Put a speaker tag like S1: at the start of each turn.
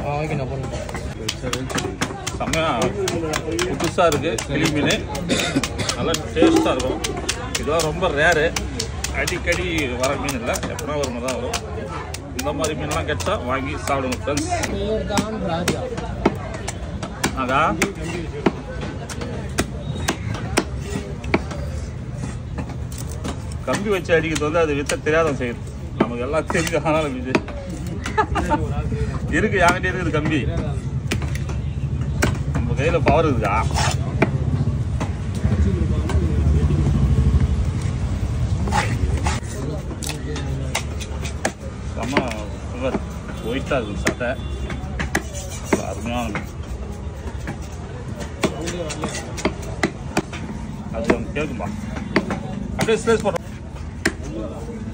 S1: ஓகேண்ணா போடுங்க
S2: செம்மையா புதுசாக இருக்குது கிளி மீன் நல்லா டேஸ்ட்டாக இருக்கும் இதெல்லாம் ரொம்ப ரேரு அடிக்கடி வர மீன் இல்லை எப்படின்னா ஒரு மாதிரி தான் வரும் இந்த மாதிரி மீன்லாம் கிடைச்சா வாங்கி சாப்பிடுங்க ஃப்ரெண்ட்ஸ்
S1: பேர் தான் ராஜா
S2: அதா கம்பி வச்சு அடிக்கிறது வந்து அது வித்த தெரியாத செய்யுது நமக்கு எல்லாம் தெரிஞ்ச ஆனாலும் இது இருக்கு யாங்கிட்டே இருக்குது கம்பி நம்ம கையில பவர் இருக்குதா செம்ம சுகர் ஒயிட்டாக இருக்குது சட்டை அருமையான மீன். அது கேட்குமா அப்படியே ஸ்லேஸ் போடுறோம்